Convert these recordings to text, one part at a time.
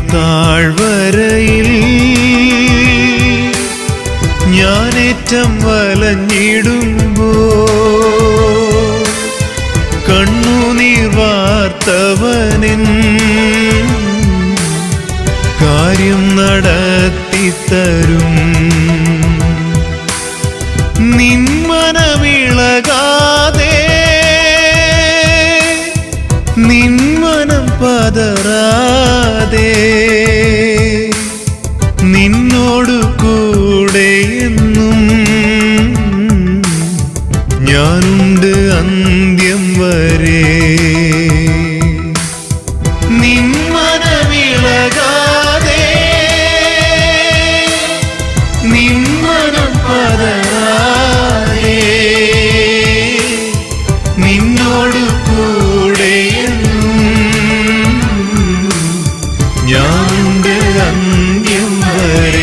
താഴ്വരയിൽ ഞാനേറ്റം വലഞ്ഞിടുമ്പോ കണ്ണുനീർ വാർത്തവനിൻ കാര്യം നടത്തിത്തരും നിന്മനമിളകാതെ നിന്മനം പതറാതെ നിന്നോടു കൂടെ എന്നും ഞാനുണ്ട് അന്ത്യം വരെ നിന്മനമിളകാതെ നിന്മനം പതറാതെ നിന്നോടു കൂടെ എന്നും ഞാനുണ്ട് അന്ത്യം വരെ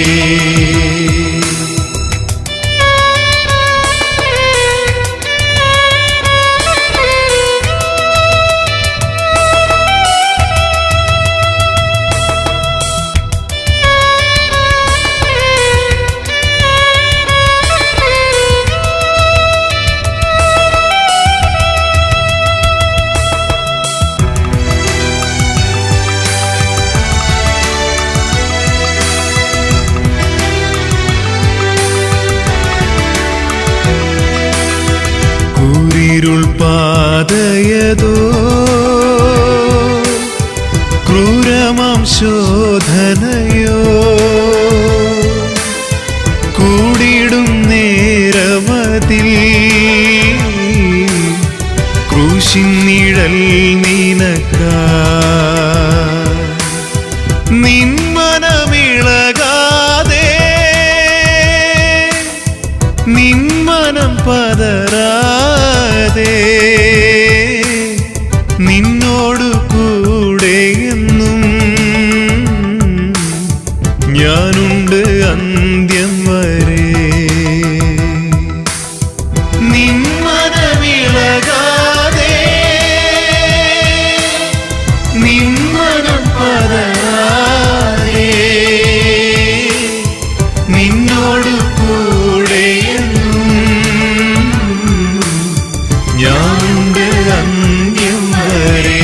കൂരിരുൾ പാതയതോ ക്രൂരമാം ശോധനയോ കൂടിടും നേരമതിൽ ക്രൂശിൻ നിഴൽ നിനക്ക നിന്മനമിളകാതെ നിന്മനം പതറാതെ നിന്നോടു കൂടെ എന്നും ഞാനുണ്ട് അന്ത്യം വരെ നിന്മനമിളകാതെ നിന്മനം പതറാതെ നിന്നോടു കൂടെ എന്നും ഞാനുണ്ട് അന്ത്യം വരെ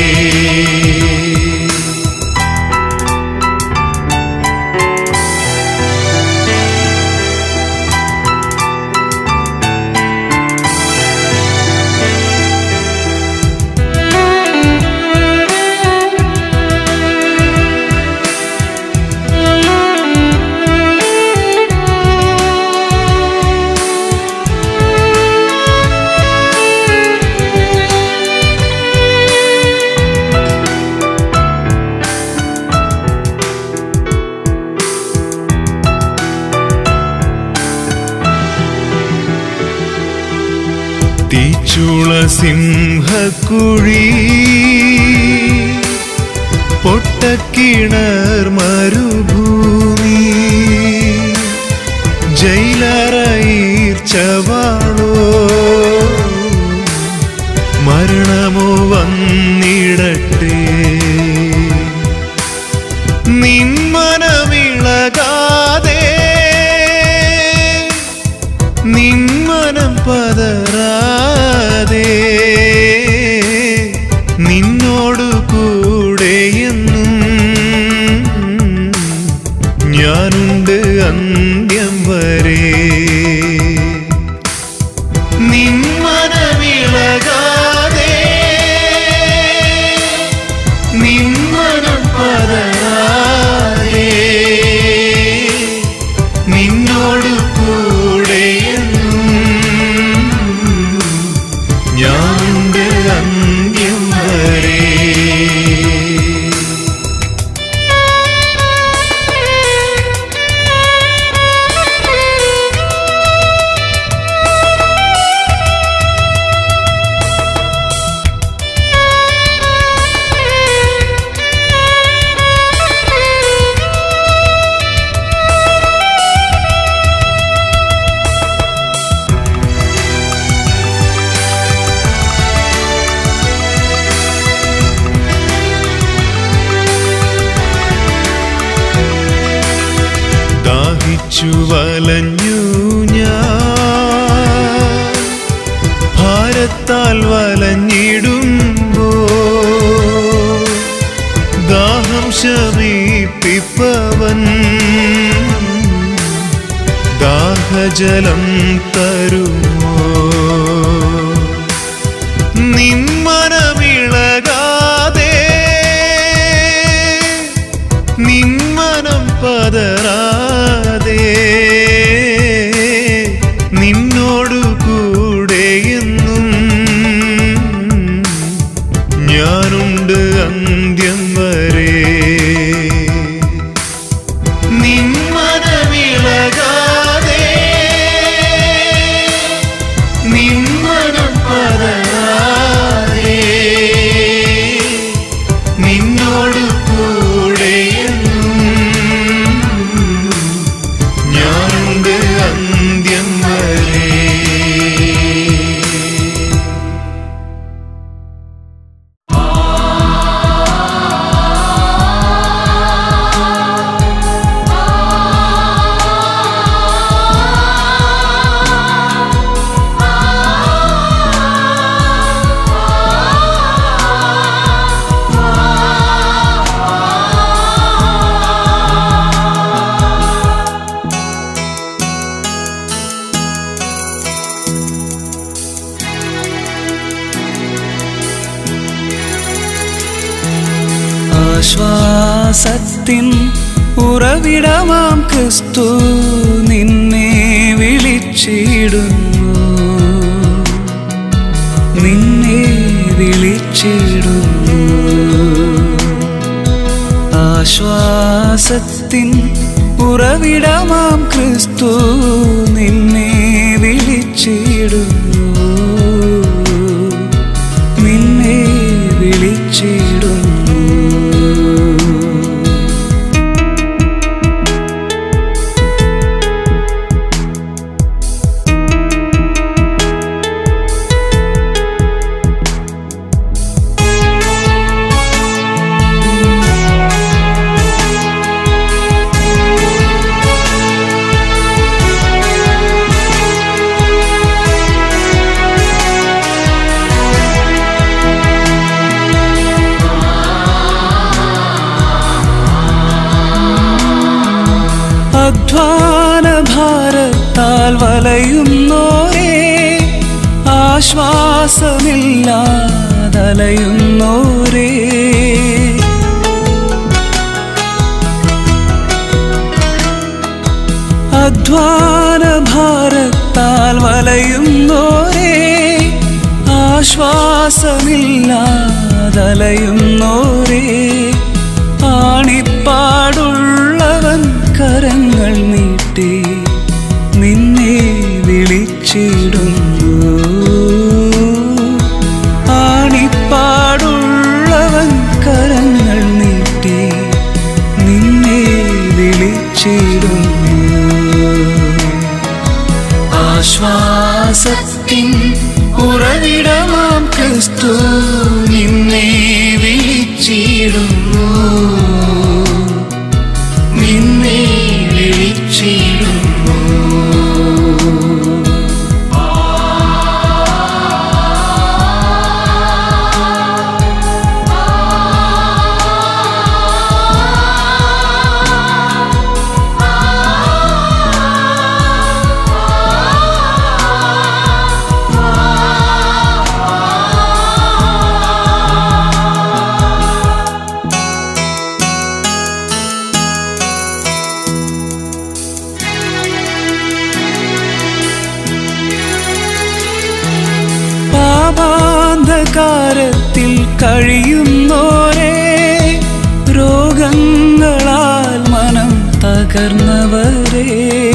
തീച്ചുള സിംഹക്കുഴി പൊട്ടക്കിണർ മരുഭൂമി ജയിലറയിർച്ചവാളോ മരണമോ വന്നിടട്ടെ നിന്മനമിളകാതെ നിന്മനം പതറാതെ നിന്നോടു കൂടെ എന്നും ഞാനുണ്ട് അന്ത്യം വരെ നിന്മനമിളകാതെ നിന്മനം പതറാതെ ദാഹത്താൽ വലഞ്ഞിടുമ്പോ ദാഹം ശമിപ്പിപ്പവൻ ദാഹജലം തരുമോ നിന്മനമിളകാതെ നിന്മനം പതറാതെ നിന്നോടു കൂടെയെന്നും ഞാനുണ്ട് അന്ത്യം വരെ നിന്മനമിളകാതെ നിന്മനം പതറാതെ നിന്നോട് കൂടെയെന്നും ഞാനുണ്ട് അന്ത്യം വരെ ആശ്വാസത്തിൻ ഉറവിടമാം ക്രിസ്തു നിന്നെ വിളിച്ചിടുന്നു നിന്നെ വിളിച്ചിടുന്നു ആശ്വാസത്തിൻ ഉറവിടമാം ക്രിസ്തു നിന്നെ വിളിച്ചിടുന്നു നിന്നെ വിളിച്ചിടുന്നു അധ്വാന ഭാരത്താൽ വലയുന്നോരേ ആശ്വാസമില്ലാതലയുന്നോരേ അധ്വാന ഭാരത്താൽ വലയുന്നോരേ ആശ്വാസമില്ലാതലയുന്നോരേ ആണിപ്പാടുള്ളവൻ കരങ്ങൾ നീട്ടി നിന്നെ വിളിച്ചിടുന്നു ആണിപ്പാടുള്ളവൻ കരങ്ങൾ നീട്ടി നിന്നെ വിളിച്ചിടുന്നു ആശ്വാസത്തിൻ ഉറവിടമാം ക്രിസ്തു നിന്നെ വിളിച്ചിടുന്നു നിന്നെ വിളിച്ചിടുന്നു പാപാന്ധകാരത്തിൽ കഴിയുന്നോരേ രോഗങ്ങളാൽ മനം തകർന്നവരേ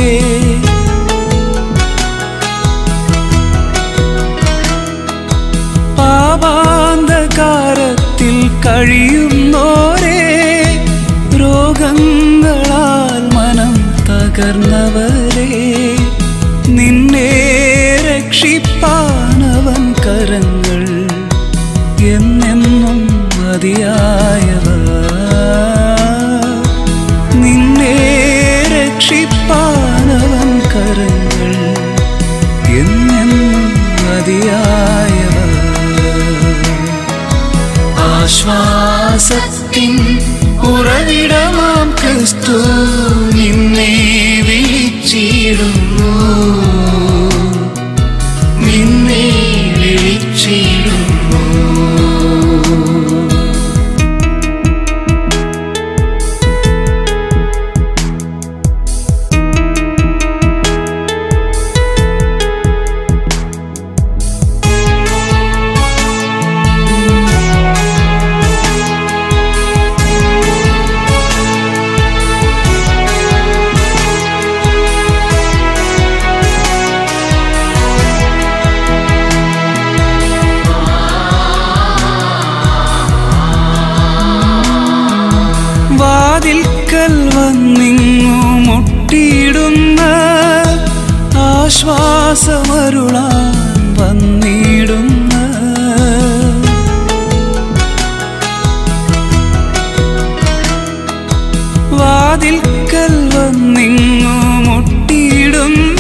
പാപാന്ധകാരത്തിൽ കഴിയുന്നോരേ രോഗങ്ങളാൽ മനം തകർന്നവരേ നിന്നെ രക്ഷിപ്പാനവൻ കരങ്ങൾ എന്നെന്നും മതിയായവ നിന്നെ രക്ഷിപ്പാനവൻ കരങ്ങൾ എന്നെന്നും മതിയായവ ആശ്വാസത്തിൻ ഉറവിടമാം ക്രിസ്തു നിന്നെ വിളിച്ചിടുന്നു നിന്നെ വിളിച്ചിടുന്നു വാതിൽക്കൽ വന്നിങ്ങു മുട്ടിയിടുന്ന ആശ്വാസമരുളാൻ വന്നിടുന്ന വാതിൽക്കൽ വന്നിങ്ങു മുട്ടിയിടുന്ന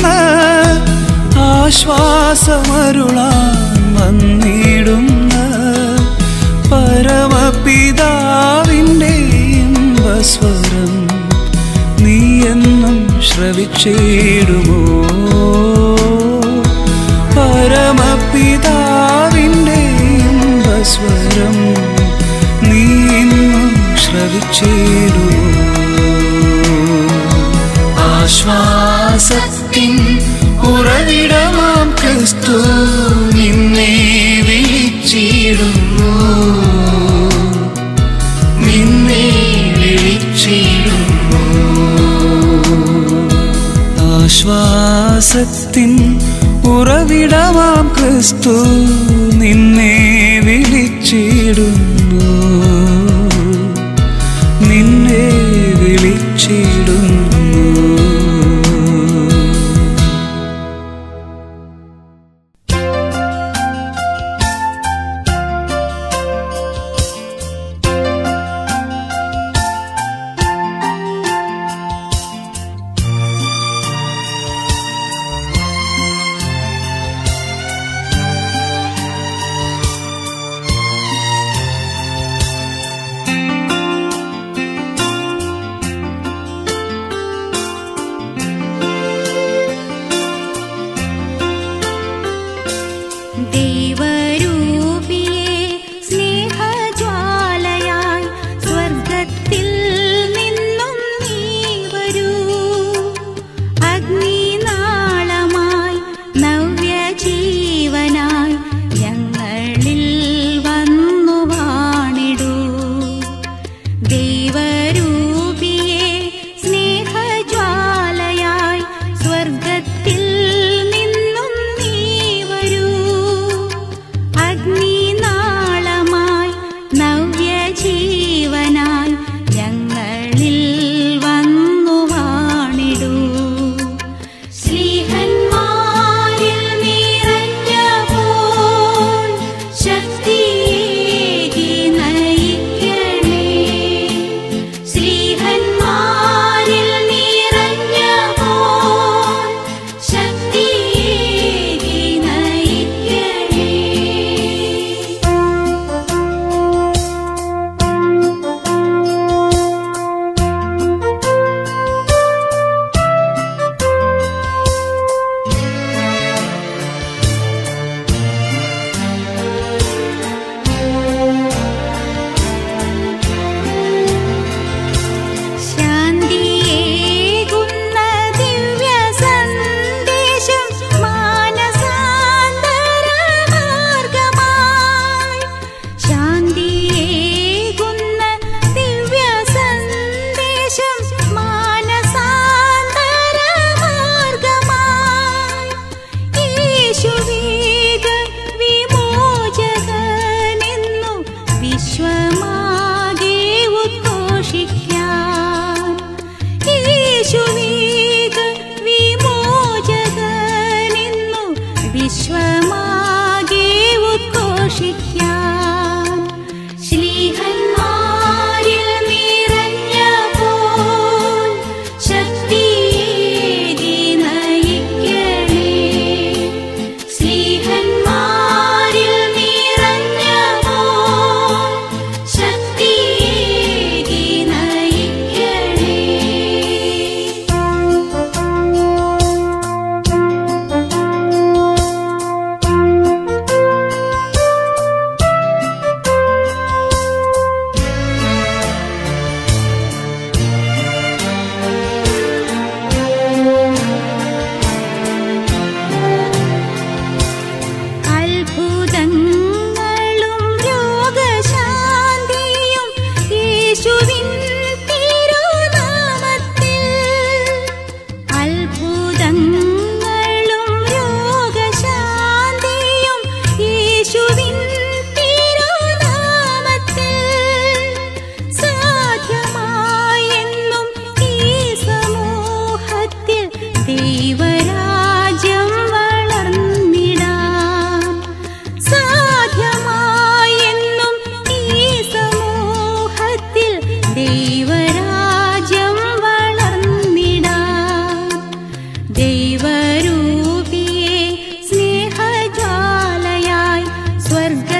ആശ്വാസമരുളാൻ വന്നിടുന്ന പരമപിതാവിൻ്റെ ഇമ്പസ്വരം നീ എന്നും ശ്രവിച്ചിടുമോ പരമപിതാവിൻ്റെ ഇമ്പസ്വരം നീ എന്നും ശ്രവിച്ചിടുമോ ആശ്വാസത്തിൻ ഉറവിടമാം ക്രിസ്തു നിന്നെ വിളിച്ചിടുന്നു നിന്നെ വിളിച്ചിടുന്നു ആശ്വാസത്തിൻ ഉറവിടമാം ക്രിസ്തു നിന്നെ വിളിച്ചിടുന്നു നിന്നെ വിളിച്ചിടുന്നു ദൈവരൂപിയെ സ്നേഹജ്വാലയായി സ്വർഗത്തിൽ നിന്നും നീ വരൂ അഗ്നിനാളമായി നവ്യജീവനായി ഞങ്ങളിൽ വന്നു വാണിടൂ ദൈവരൂപിയെ സ്നേഹജ്വാലയായി സ്വർഗത്തിൽ നിന്നും നീ വരൂ അഗ്നിനാളമായി നവ്യജീവനായി ഞങ്ങളിൽ വന്നു വാണിടൂ ശ്രീഹന്മാരിൽ നിറഞ്ഞപ്പോൾ ശക്തിയേകി നയിക്കണേ ശ്രീഹന്മാരിൽ നിറഞ്ഞപ്പോൾ ശക്തിയേകി നയിക്കണേ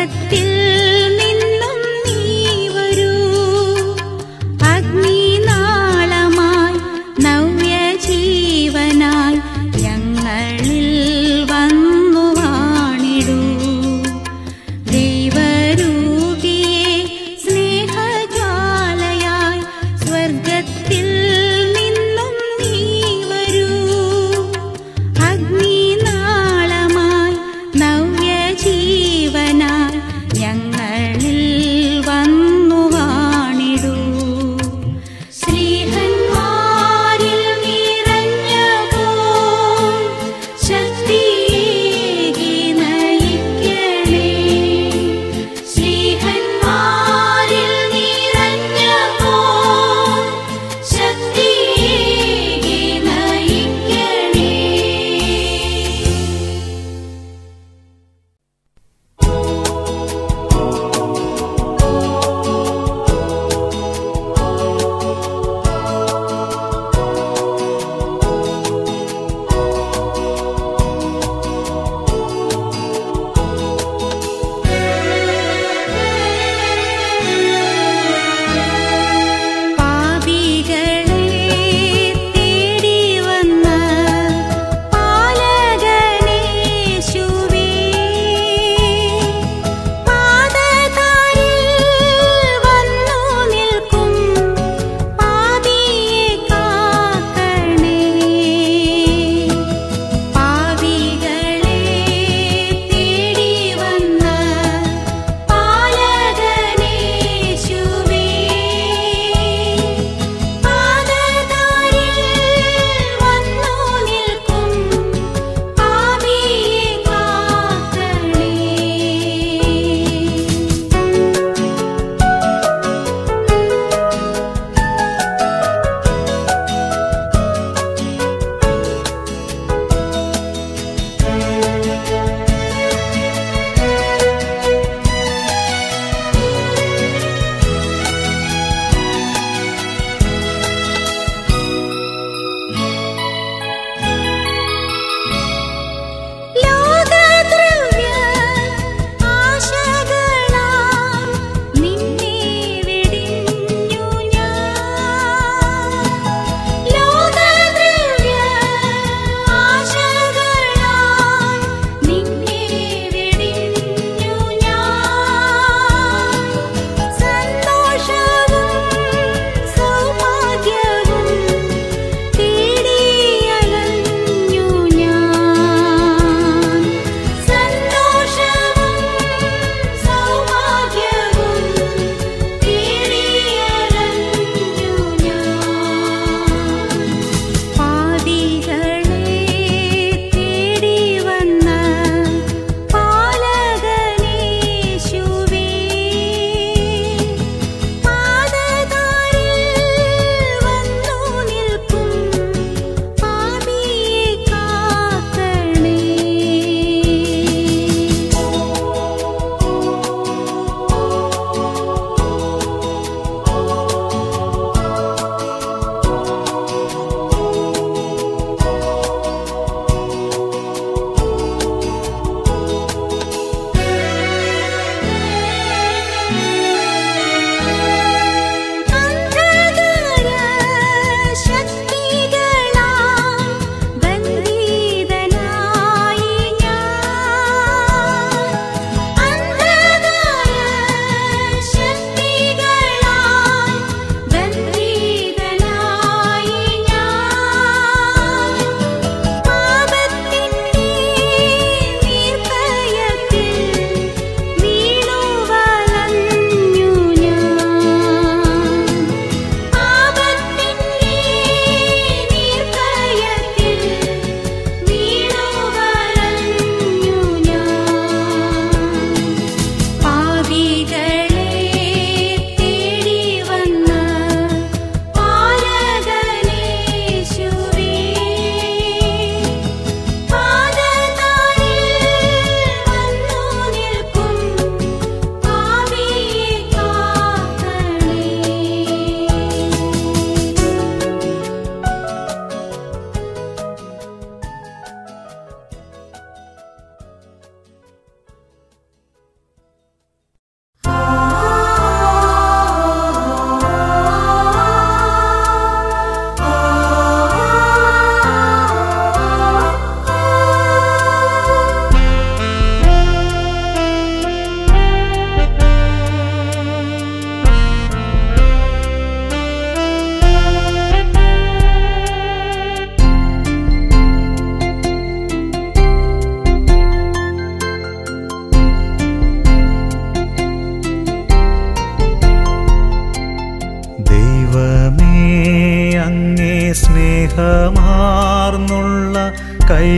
സ്വർഗത്തിൽ നിന്നും നീ വരൂ അഗ്നിനാളമായി നവ്യജീവനായി ഞങ്ങളിൽ വന്നു വാണിടൂ ദൈവരൂപിയെ സ്നേഹജ്വാലയായി സ്വർഗത്തിൽ നിന്നും നീ വരൂ അഗ്നിനാളമായി നവ്യജീവനായി ഞങ്ങൾ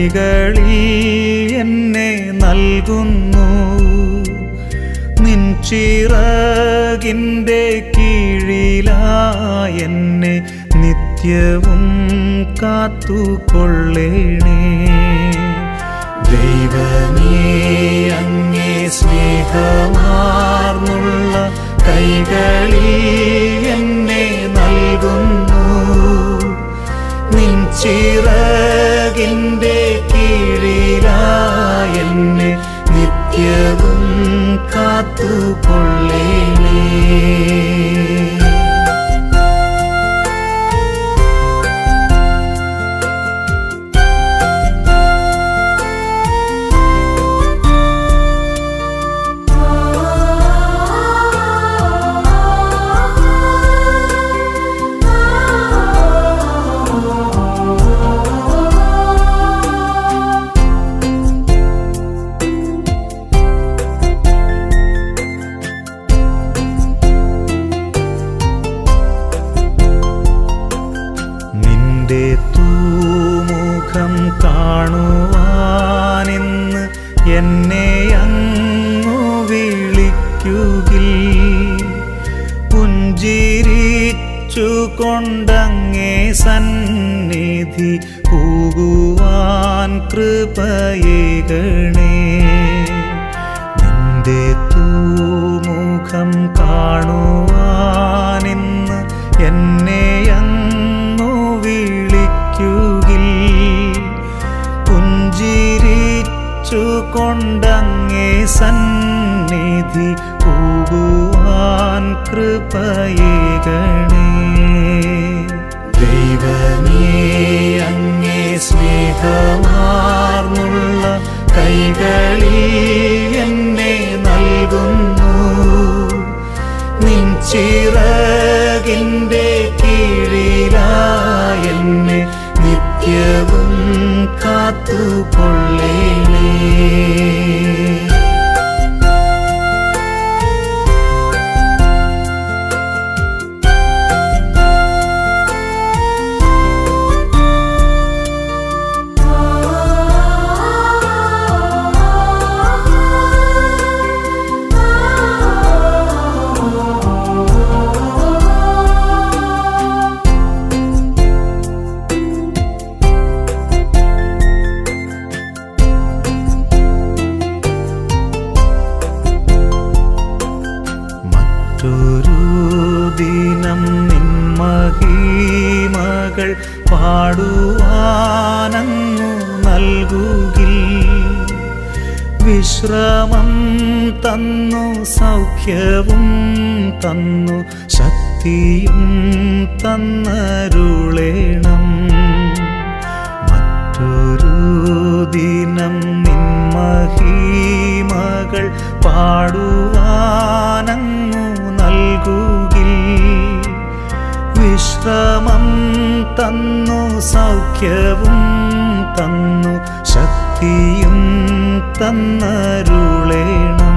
കൈകളിൽ എന്നെ നൽകുന്നു നിൻ ചിറകിൻ്റെ കീഴിലായെന്നെ നിത്യവും കാത്തുകൊള്ളേണേ ദൈവമേ അങ്ങേ സ്നേഹമാർന്നുള്ള കൈകളിൽ എന്നെ നൽകുന്നു നിൻ ചിറകിൻ്റെ കീഴിലായെന്നെ നിത്യവും കാത്തുകൊള്ളേണേ നിന്റെ തൂമുഖം കാണുവാനിന്ന് എന്നെ അങ്ങു വിളിക്കുകിൽ പുഞ്ചിരിച്ചു കൊണ്ടങ്ങേ സന്നിധി പോകുവാൻ കൃപയേകണേ നിന്റെ തൂമുഖം കാണുവാനിന്ന് എന്നെ അങ്ങു വിളിക്കുകിൽ പുഞ്ചിരിച്ചു കൊണ്ടങ്ങേ സന്നിധി പോകുവാൻ കൃപയേകണേ ദൈവമേ അങ്ങേ സ്നേഹമാർന്നുള്ള കൈകളിൽ എന്നെ നൽകുന്നു നിൻ ചിറകിൻ്റെ കീഴിലായെന്നെ നിത്യവും കാത്തുകൊള്ളേണേ മറ്റൊരു ദിനം നിന്മഹീമകൾ പാടുവാനങ്ങു നൽകുകിൽ വിശ്രമം തന്നു സൗഖ്യവും തന്നു ശക്തിയും തന്നരുളേണം മറ്റൊരു ദിനം നിന്മഹീമകൾ പാടുവാനങ്ങു നൽകുകിൽ വിശ്രമം തന്നു സൗഖ്യവും തന്നു ശക്തിയും തന്നരുളേണം